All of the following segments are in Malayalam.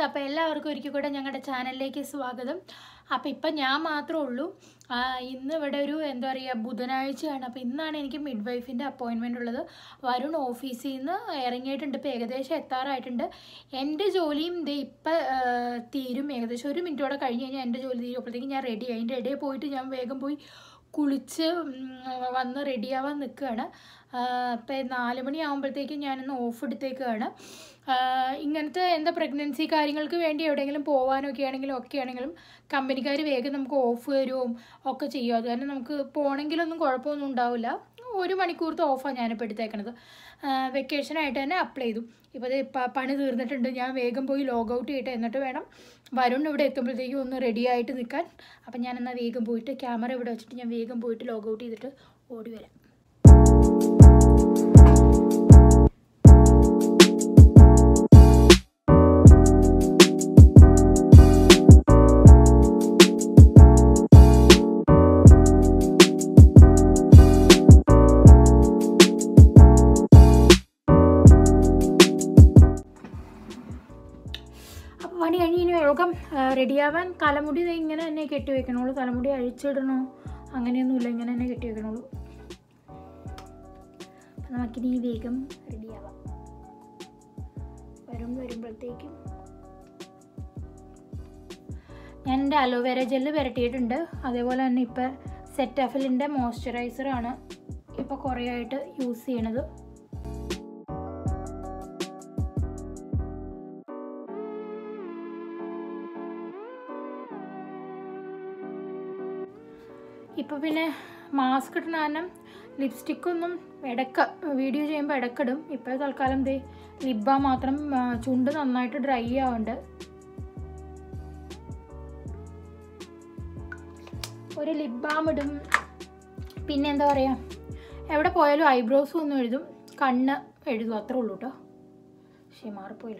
അപ്പോൾ എല്ലാവർക്കും ഒരിക്കൽ കൂടെ ഞങ്ങളുടെ ചാനലിലേക്ക് സ്വാഗതം അപ്പോൾ ഇപ്പം ഞാൻ മാത്രമേ ഉള്ളൂ ആ, ഇന്ന് ഇവിടെ ഒരു എന്താ പറയുക ബുധനാഴ്ചയാണ് അപ്പോൾ ഇന്നാണ് എനിക്ക് മിഡ് വൈഫിൻ്റെ അപ്പോയിൻമെൻ്റ് ഉള്ളത് വരുൺ ഓഫീസിൽ നിന്ന് ഇറങ്ങിയിട്ടുണ്ട് ഇപ്പോൾ ഏകദേശം എത്താറായിട്ടുണ്ട് എൻ്റെ ജോലിയും ഇത് ഇപ്പം തീരും ഏകദേശം ഒരു മിനിറ്റോടെ കഴിഞ്ഞ് കഴിഞ്ഞാൽ എൻ്റെ ജോലി തീരും അപ്പോഴത്തേക്കും ഞാൻ റെഡി ആയി അതിൻ്റെ ഇടയിൽ പോയിട്ട് ഞാൻ വേഗം പോയി കുളിച്ച് ഉം, വന്ന് റെഡിയാവാൻ നിൽക്കുകയാണ് ഇപ്പം നാല് മണിയാകുമ്പോഴത്തേക്കും ഞാനിന്ന് ഓഫ് എടുത്തേക്കാണ് ഇങ്ങനത്തെ എന്താ പ്രഗ്നൻസി കാര്യങ്ങൾക്ക് വേണ്ടി എവിടെയെങ്കിലും പോകാനൊക്കെ ആണെങ്കിലും ഒക്കെ ആണെങ്കിലും കമ്പനിക്കാർ വേഗം നമുക്ക് ഓഫ് തരുവും ഒക്കെ ചെയ്യും അത് കാരണം നമുക്ക് പോകണമെങ്കിലൊന്നും കുഴപ്പമൊന്നും ഉണ്ടാവില്ല ഒരു മണിക്കൂറത്തെ ഓഫാണ് ഞാനിപ്പോൾ എടുത്തേക്കണത് വെക്കേഷനായിട്ട് തന്നെ അപ്ലൈ ചെയ്തു ഇപ്പോൾ ഇത് പണി തീർന്നിട്ടുണ്ട് ഞാൻ വേഗം പോയി ലോഗ് ഔട്ട് ചെയ്തിട്ട് എന്നിട്ട് വേണം വരുൺ ഇവിടെ എത്തുമ്പോഴത്തേക്കും ഒന്ന് റെഡി ആയിട്ട് നിൽക്കാൻ അപ്പം ഞാൻ എന്നാൽ വേഗം പോയിട്ട് ക്യാമറ ഇവിടെ വെച്ചിട്ട് ഞാൻ വേഗം പോയിട്ട് ലോഗ് ഔട്ട് ചെയ്തിട്ട് ഓടി വരാം അപ്പോൾ പണി കഴിഞ്ഞ് ഇനി വേഗം റെഡിയാവാൻ തലമുടി ദേ ഇങ്ങനെ തന്നെ കെട്ടി വെക്കണുള്ളൂ തലമുടി അഴിച്ചിടണോ അങ്ങനെയൊന്നുമില്ല ഇങ്ങനെ തന്നെ കെട്ടി വെക്കണുള്ളൂ അപ്പം നമുക്കിനി വേഗം റെഡിയാവാം വരും വരുമ്പോഴത്തേക്കും ഞാൻ എൻ്റെ അലോവേര ജെല്ല് പുരട്ടിയിട്ടുണ്ട് അതേപോലെ തന്നെ ഇപ്പം സെറ്റാഫിലിൻ്റെ മോയ്സ്ചറൈസറാണ് ഇപ്പോൾ കുറേ ആയിട്ട് യൂസ് ചെയ്യണത് ഇപ്പോൾ പിന്നെ മാസ്ക് ഇടുന്ന കാരണം ലിപ്സ്റ്റിക്കൊന്നും ഇടയ്ക്ക് വീഡിയോ ചെയ്യുമ്പോൾ ഇടയ്ക്കിടും ഇപ്പോൾ തൽക്കാലം ദേ ലിബ മാത്രം ആ, ചുണ്ട് നന്നായിട്ട് ഡ്രൈ ആവുന്നുണ്ട് ഒരു ലിപ് ബാം ഇടും പിന്നെ എന്താ പറയുക എവിടെ പോയാലും ഐബ്രോസും ഒന്നും എഴുതും കണ്ണ് എഴുതും അത്രേ ഉള്ളൂ കേട്ടോ പക്ഷേ മാറിപ്പോയില്ല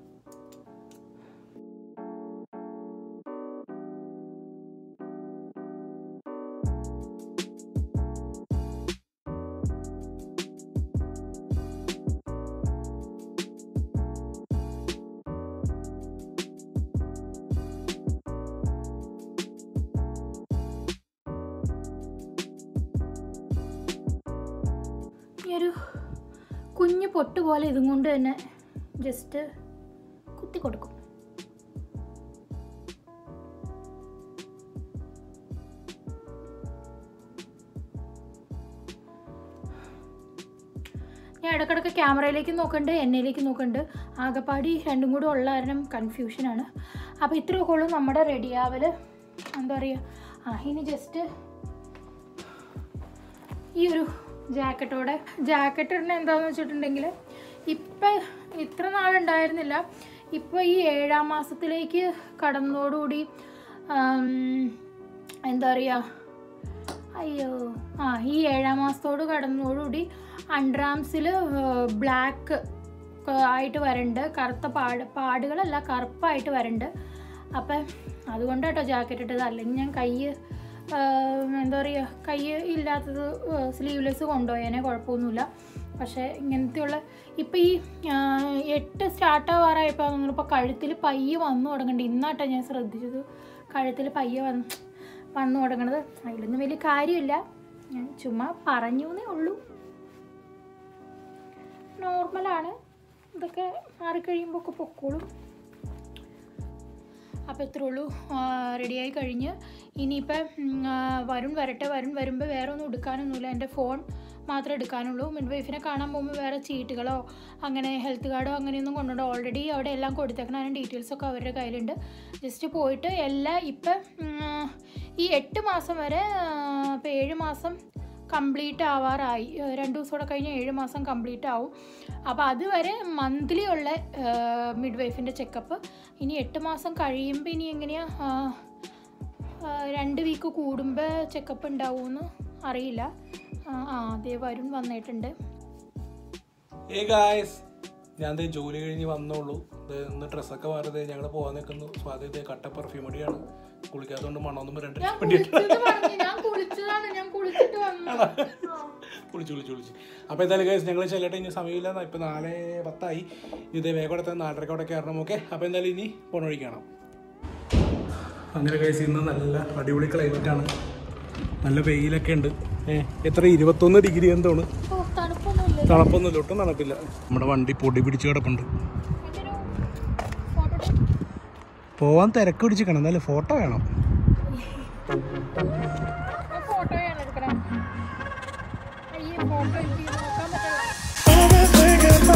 ഈ ഒരു കുഞ്ഞു പൊട്ട് പോലെ ഇതും കൊണ്ട് തന്നെ ജസ്റ്റ് കുത്തി കൊടുക്കും ഞാൻ ഇടക്കിടക്ക് ക്യാമറയിലേക്ക് നോക്കുന്നുണ്ട് എന്നയിലേക്ക് നോക്കുന്നുണ്ട് ആകെപ്പാടി രണ്ടും കൂടെ ഉള്ള കാരണം കൺഫ്യൂഷനാണ് അപ്പോൾ ഇത്രയൊക്കെ ഉള്ളൂ നമ്മുടെ റെഡിയാവൽ എന്താ പറയുക ആ ഇനി ജസ്റ്റ് ഈ ഒരു ജാക്കറ്റോടെ ജാക്കറ്റ് ഇടുന്ന എന്താണെന്ന് വെച്ചിട്ടുണ്ടെങ്കിൽ ഇപ്പം ഇത്ര നാളുണ്ടായിരുന്നില്ല ഇപ്പോൾ ഈ ഏഴാം മാസത്തിലേക്ക് കടന്നതോടുകൂടി ആം, എന്താ പറയുക അയ്യോ ആ ഈ ഏഴാം മാസത്തോട് കടന്നതോടുകൂടി അണ്ടർആംസിൽ ബ്ലാക്ക് ആയിട്ട് വരണ്ട് കറുത്ത പാട് പാടുകളല്ല കറുപ്പായിട്ട് വരണ്ട് അപ്പം അതുകൊണ്ട് കേട്ടോ ജാക്കറ്റ് ഇട്ടത് അല്ലെങ്കിൽ ഞാൻ കൈ എന്താ പറയുക കൈ ഇല്ലാത്തത് സ്ലീവ്ലെസ് കൊണ്ടുപോയേനെ കുഴപ്പമൊന്നുമില്ല പക്ഷേ ഇങ്ങനത്തെയുള്ള ഇപ്പം ഈ ആ, എട്ട് സ്റ്റാർട്ട് ആവാറായപ്പോൾ തോന്നുന്നു ഇപ്പോൾ കഴുത്തിൽ പയ്യെ വന്നു തുടങ്ങുന്നുണ്ട് ഇന്നാട്ടോ ഞാൻ ശ്രദ്ധിച്ചത് കഴുത്തിൽ പയ്യെ വന്ന് വന്നു തുടങ്ങണത് അതിലൊന്നും വലിയ കാര്യമില്ല ഞാൻ ചുമ്മാ പറഞ്ഞു എന്നേ ഉള്ളൂ നോർമലാണ് ഇതൊക്കെ മാറിക്കഴിയുമ്പോൾ ഒക്കെ പൊക്കോളും അപ്പോൾ ഇത്രേ ഉള്ളൂ റെഡിയായി കഴിഞ്ഞ് ഇനിയിപ്പം ഉം, ആ, വരുൺ വരട്ടെ വരുൺ വരുമ്പോൾ വേറെ ഒന്നും എടുക്കാനൊന്നുമില്ല എൻ്റെ ഫോൺ മാത്രമേ എടുക്കാനുള്ളൂ മിഡ് വൈഫിനെ കാണാൻ പോകുമ്പോൾ വേറെ ചീട്ടുകളോ അങ്ങനെ ഹെൽത്ത് കാർഡോ അങ്ങനെയൊന്നും കൊണ്ടുണ്ടോ ഓൾറെഡി അവിടെ എല്ലാം കൊടുത്തേക്കണം അതിൻ്റെ ഡീറ്റെയിൽസൊക്കെ അവരുടെ കയ്യിലുണ്ട് ജസ്റ്റ് പോയിട്ട് എല്ലാം ഇപ്പം ഉം, ഈ എട്ട് മാസം വരെ ഇപ്പം ഏഴ് മാസം കംപ്ലീറ്റ് ആവാറായി ഏഹ് രണ്ട് ദിവസം കൂടെ കഴിഞ്ഞ് ഏഴ് മാസം കംപ്ലീറ്റ് ആവും അപ്പോൾ അതുവരെ മന്ത്ലി ഉള്ള മിഡ് വൈഫിൻ്റെ ചെക്കപ്പ് ഇനി എട്ട് മാസം കഴിയുമ്പോൾ ഇനി എങ്ങനെയാണ് രണ്ട് വീക്ക് കൂടുമ്പോൾ ചെക്കപ്പ് ഉണ്ടാവുമെന്ന് അറിയില്ല ആ, ആ അതേ വരുൺ വന്നിട്ടുണ്ട് ഏ ഗായ്സ് ഞാൻ ദേ ജോലി കഴിഞ്ഞ് വന്നോളൂ ഇത് ഇന്ന് ഡ്രസ്സൊക്കെ മാറിയത് ഞങ്ങൾ പോകാൻ നിൽക്കുന്നു സ്വാതി കട്ട പെർഫ്യൂം അടിയാണ് കുളിക്കാത്തതുകൊണ്ട് മണമൊന്നും രണ്ട് ഞാൻ കുളിച്ചത് പറഞ്ഞു ഞാൻ കുളിച്ചതാണ് ഞാൻ കുളിച്ചിട്ട് വന്നു വിളിച്ചു വിളിച്ചു വിളിച്ചു അപ്പോൾ എന്തായാലും ഗൈസ് ഞങ്ങൾ ചെല്ലട്ടെ ഇനി സമയമില്ല ഇപ്പം നാല് പത്തായി ഇത് വേഗം എടുത്ത് നാലരക്ക് അവിടെ കയറണം ഓക്കെ അപ്പോൾ എന്തായാലും ഇനി പോണ വഴി കാണാം അങ്ങനെ ഗൈസ് ഇന്ന് നല്ല അടിപൊളി ക്ലൈമറ്റ് ആണ് നല്ല വെയിലൊക്കെ ഉണ്ട് ഏ എത്ര ഇരുപത്തൊന്ന് ഡിഗ്രി എന്തോണ് ഓ തണുപ്പൊന്നുമില്ല തണുപ്പൊന്നുമില്ല ഒട്ടും തണുപ്പില്ല നമ്മുടെ വണ്ടി പൊടി പിടിച്ച് കിടപ്പുണ്ട് ഫോട്ടോ പോവാൻ തിരക്ക് പിടിച്ചിക്കണം എന്നാലും ഫോട്ടോ വേണം ഫോട്ടോയാണ് എടുക്കണം അയ്യേ ഫോട്ടോ എനിക്ക് നോക്കാൻ പറ്റില്ല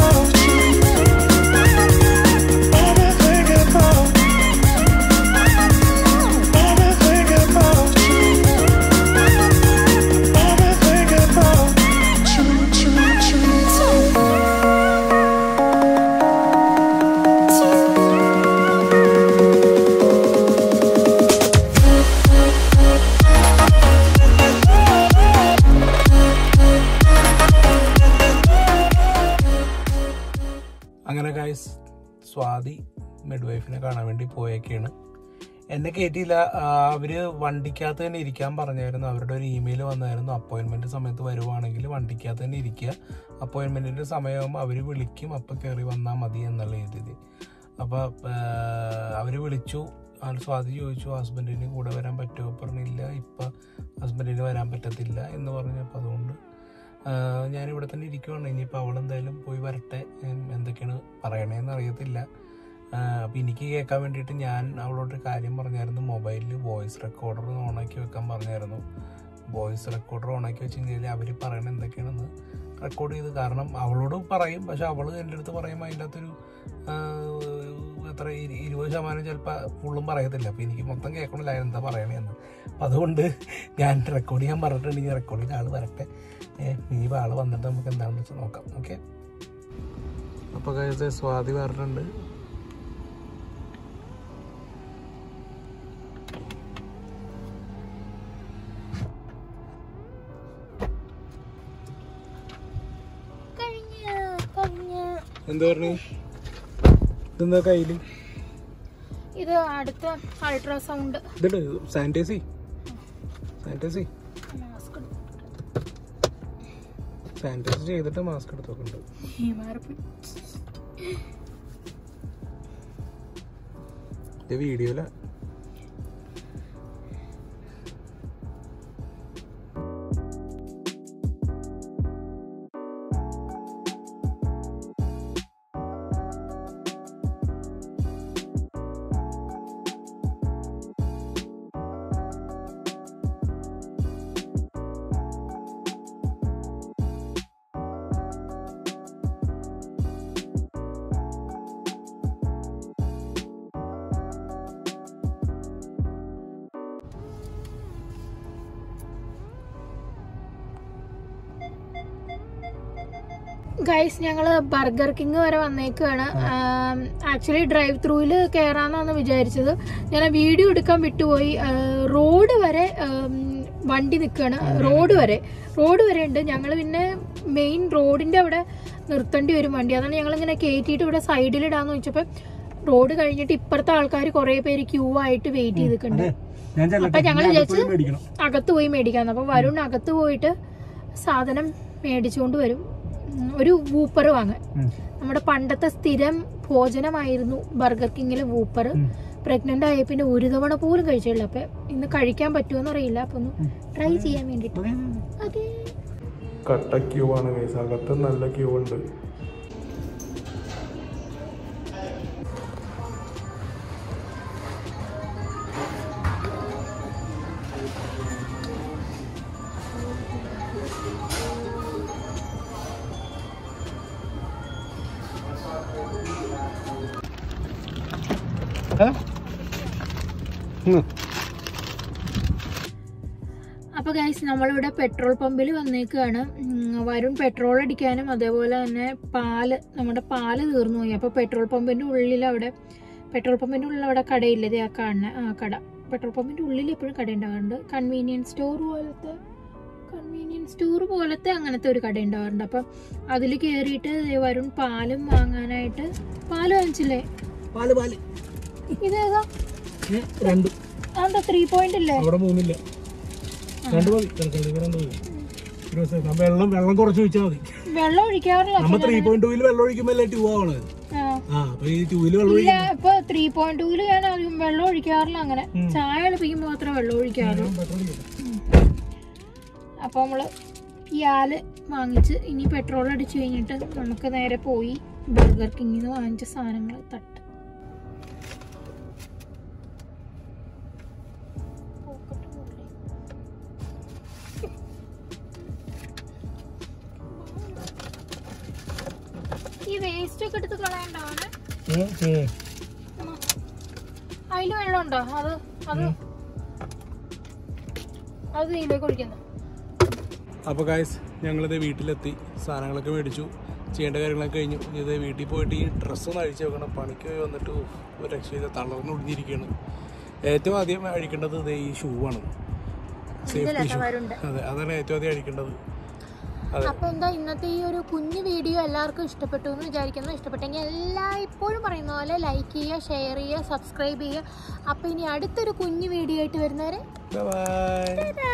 അങ്ങനെ ഗൈസ് സ്വാതി മിഡ് വൈഫിനെ കാണാൻ വേണ്ടി പോയേക്കാണ് എന്നെ കയറ്റിയില്ല ആ, അവര് വണ്ടിക്കകത്ത് തന്നെ ഇരിക്കാൻ പറഞ്ഞായിരുന്നു അവരുടെ ഒരു ഇമെയിൽ വന്നായിരുന്നു അപ്പോയിൻമെന്റ് സമയത്ത് വരുവാണെങ്കിൽ വണ്ടിക്കകത്ത് തന്നെ ഇരിക്കുക അപ്പോയിൻമെന്റിന്റെ സമയമാകുമ്പോൾ അവർ വിളിക്കും അപ്പം കയറി വന്നാൽ മതി എന്നുള്ള രീതിയിൽ അപ്പോൾ അവർ വിളിച്ചു ആ സ്വാതി ചോദിച്ചു ഹസ്ബൻഡിന് കൂടെ വരാൻ പറ്റുമോ പറഞ്ഞില്ല ഇപ്പം ഹസ്ബൻഡിന് വരാൻ പറ്റത്തില്ല എന്ന് പറഞ്ഞപ്പോൾ അതുകൊണ്ട് ആഹ് ഞാനിവിടെ തന്നെ ഇരിക്കുവാണ് ഇനിയിപ്പോൾ അവൾ എന്തായാലും പോയി വരട്ടെ ഉം, എന്തൊക്കെയാണ് പറയണേന്ന് അറിയത്തില്ല അപ്പം എനിക്ക് കേൾക്കാൻ വേണ്ടിയിട്ട് ഞാൻ അവളോട് ഒരു കാര്യം പറഞ്ഞായിരുന്നു മൊബൈലിൽ വോയിസ് റെക്കോർഡർ ഓണാക്കി വെക്കാൻ പറഞ്ഞായിരുന്നു വോയിസ് റെക്കോർഡർ ഓണാക്കി വെച്ച് കഴിഞ്ഞാൽ അവർ പറയണ എന്തൊക്കെയാണെന്ന് റെക്കോർഡ് ചെയ്ത് കാരണം അവളോട് പറയും പക്ഷെ അവൾ എൻ്റെ അടുത്ത് പറയുമ്പോൾ അതിൻ്റെ അകത്തൊരു ആഹ്, എത്ര ഇരു- ഇരുപത് ശതമാനം ചിലപ്പോൾ ഫുള്ളും പറയത്തില്ല അപ്പോൾ എനിക്ക് മൊത്തം കേൾക്കണില്ല എന്താ പറയണേന്ന് അപ്പം അതുകൊണ്ട് ഞാൻ റെക്കോർഡ് ചെയ്യാൻ പറഞ്ഞിട്ടുണ്ടെങ്കിൽ റെക്കോർഡ് ചെയ്ത ആൾ വരട്ടെ ഇനി ആൾ വന്നിട്ട് നമുക്ക് എന്താണെന്ന് വെച്ചാൽ നോക്കാം ഓക്കെ അപ്പോൾ കഴിച്ച സ്വാതി പറഞ്ഞിട്ടുണ്ട് കഴിഞ്ഞ കഴിഞ്ഞ എന്താ പറഞ്ഞു ഇതെന്താ കയ്യിൽ ഇത് അടുത്ത അൾട്രാസൗണ്ട് ഇതുണ്ട് സാനിറ്റൈസി സാനിറ്റൈസി മാസ്ക് സാനിറ്റൈസ് ചെയ്തിട്ട് മാസ്ക് എടുത്ത് വെക്കുന്നുണ്ട് ഇത് വീഡിയോയില ഗൈസ് ഞങ്ങൾ ബർഗർ കിങ് വരെ വന്നേക്കാണ് ആക്ച്വലി ഡ്രൈവ് ത്രൂവിൽ കയറാന്നാണ് വിചാരിച്ചത് ഞാൻ ആ വീഡിയോ എടുക്കാൻ വിട്ടുപോയി റോഡ് വരെ ആം, വണ്ടി നിൽക്കുകയാണ് റോഡ് വരെ റോഡ് വരെ ഉണ്ട് ഞങ്ങൾ പിന്നെ മെയിൻ റോഡിന്റെ അവിടെ നിർത്തേണ്ടി വരും വണ്ടി അതാണ് ഞങ്ങൾ ഇങ്ങനെ കയറ്റിയിട്ട് ഇവിടെ സൈഡിലിടാന്ന് വെച്ചപ്പോൾ റോഡ് കഴിഞ്ഞിട്ട് ഇപ്പുറത്തെ ആൾക്കാർ കുറെ പേര് ക്യൂ ആയിട്ട് വെയിറ്റ് ചെയ്തിട്ടുണ്ട് ഞാൻ അപ്പൊ ഞങ്ങൾ വിചാരിച്ചു മേടിക്കണം അകത്ത് പോയി മേടിക്കാന്ന് അപ്പൊ വരുൺ അകത്ത് പോയിട്ട് സാധനം മേടിച്ചുകൊണ്ട് വരും ഉം, ഒരു വൂപ്പർ വാങ്ങാൻ നമ്മുടെ പണ്ടത്തെ സ്ഥിരം ഭോജനമായിരുന്നു ബർഗർ കിങ്ങിലെ വൂപ്പർ പ്രഗ്നന്റ് ആയ പിന്നെ ഒരു തവണ പോലും കഴിച്ചില്ല അപ്പൊ ഇന്ന് കഴിക്കാൻ പറ്റുമോന്ന് അറിയില്ല അപ്പൊ ഒന്ന് ട്രൈ ചെയ്യാൻ വേണ്ടിട്ട് അതെ കട്ട ക്യൂ ആണ് ഗൈസ് അകത്ത് നല്ല ക്യൂ ഉണ്ട് അപ്പൊ ഗൈസ് നമ്മളിവിടെ പെട്രോൾ പമ്പിൽ വന്നേക്കാണ് ഉം, വരുൺ പെട്രോൾ അടിക്കാനും അതേപോലെ തന്നെ പാല് നമ്മുടെ പാല് തീർന്നു പോയി അപ്പൊ പെട്രോൾ പമ്പിന്റെ ഉള്ളിൽ അവിടെ പെട്രോൾ പമ്പിന്റെ ഉള്ളിൽ അവിടെ കടയില്ലേ ദേ ആ കാണുന്ന ആ കട പെട്രോൾ പമ്പിന്റെ ഉള്ളിൽ എപ്പോഴും കട ഉണ്ടാവാറുണ്ട് കൺവീനിയൻസ് സ്റ്റോർ പോലത്തെ കൺവീനിയൻസ് സ്റ്റോർ പോലത്തെ അങ്ങനത്തെ ഒരു കട ഉണ്ടാവാറുണ്ട് അപ്പം അതിൽ കയറിയിട്ട് ദേ വരുൺ പാലും വാങ്ങാനായിട്ട് പാല് വാങ്ങിച്ചില്ലേ പാല് പാല് ഇതേതാ രണ്ട് അതെന്താ ത്രീ പോയിന്റ് ഇല്ലേ അവിടെ മൂന്നില്ല രണ്ട് മതി തൽക്കാലം രണ്ട് മതി ഇരുപത് സെക്കൻഡ് വെള്ളം വെള്ളം കുറച്ച് ഒഴിച്ചാൽ മതി വെള്ളം ഒഴിക്കാറില്ല നമ്മ ത്രീ പോയിന്റ് ടൂവിൽ വെള്ളം ഒഴിക്കുമ്പോൾ ടൂ ആവണത് ആ. ആ അപ്പൊ ഈ ടൂവിൽ വെള്ളം ഇല്ല ഇപ്പൊ ത്രീ പോയിന്റ് ടൂല് ഞാൻ അധികം വെള്ളം ഒഴിക്കാറില്ല അങ്ങനെ ഉം. ചായ എളുപ്പിക്കുമ്പോൾ മാത്രമേ വെള്ളം ഒഴിക്കാറുള്ളൂ ഒഴിക്കും അപ്പൊ നമ്മള് പിയാല് വാങ്ങിച്ച് ഇനി പെട്രോൾ അടിച്ചു കഴിഞ്ഞിട്ട് നമുക്ക് നേരെ പോയി ബർഗർ കിങ്ങിൽ നിന്ന് വാങ്ങിച്ച സാധനങ്ങൾ തട്ട് ഈ വേസ്റ്റ് ഒക്കെ എടുത്ത് കളയണ്ടാവണേ അതില് വെള്ളമുണ്ടോ അത് അത് അത് ഇതിലേക്ക് ഒഴിക്കുന്നു അപ്പോൾ ഗായ്സ് ഞങ്ങളിത് വീട്ടിലെത്തി സാധനങ്ങളൊക്കെ മേടിച്ചു ചെയ്യേണ്ട കാര്യങ്ങളൊക്കെ കഴിഞ്ഞു ഇനി ഇത് വീട്ടിൽ പോയിട്ട് ഈ ഡ്രസ്സ് ഒന്ന് അഴിച്ച് വെക്കണം പണിക്ക് പോയി വന്നിട്ട് ഉഫ്, ഒരു രക്ഷയില്ല തളർന്ന് ഒടിഞ്ഞിരിക്കുകയാണ് ഏറ്റവും ആദ്യം അഴിക്കേണ്ടത് ഇത് ഈ ഷൂ ആണ് സേഫ്റ്റി ഷൂ വരുണ്ട് അതെ അതാണ് ഏറ്റവും ആദ്യം അഴിക്കേണ്ടത് അതെ അപ്പൊ എന്താ ഇന്നത്തെ ഈ ഒരു കുഞ്ഞു വീഡിയോ എല്ലാവർക്കും ഇഷ്ടപ്പെട്ടു എന്ന് വിചാരിക്കുന്നു ഇഷ്ടപ്പെട്ടെങ്കിൽ എല്ലാ ഇപ്പോഴും പറയുന്ന പോലെ ലൈക്ക് ചെയ്യുക ഷെയർ ചെയ്യുക സബ്സ്ക്രൈബ് ചെയ്യുക അപ്പൊ ഇനി അടുത്തൊരു കുഞ്ഞു വീഡിയോ ആയിട്ട് വരുന്നവരെ ബൈ ടാ.